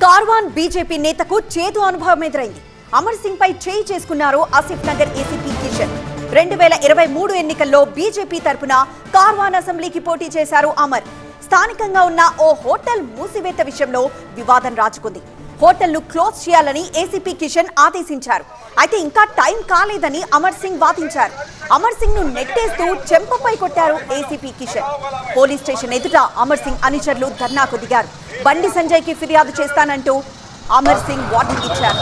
Karwan BJP నేతకు చేదు అనుభవం ఎదురైంది అమర్ సింగ్ పై చేయి చేసుకున్నారు ఆసిఫ్ నగర్ ఏసీపీ కిషన్ రెండు వేల ఇరవై మూడు ఎన్నికల్లో బీజేపీ తరపున కార్వాన్ అసెంబ్లీకి పోటీ చేశారు అమర్ స్థానికంగా ఉన్న ఓ హోటల్ మూసివేత విషయంలో వివాదం రాజుకుంది హోటల్ను క్లోజ్ చేయాలని ఏసీపీ కిషన్ ఆదేశించారు అయితే ఇంకా టైం కాలేదని అమర్ సింగ్ వాదించారు అమర్ సింగ్ ను నెట్టేస్తూ చెంపపై కొట్టారు ఏసీపీ కిషన్ పోలీస్ స్టేషన్ ఎదుట అమర్ సింగ్ అనుచరులు ధర్నాకు దిగారు బండి సంజయ్ కి ఫిర్యాదు చేస్తానంటూ అమర్ సింగ్ వార్నింగ్ ఇచ్చారు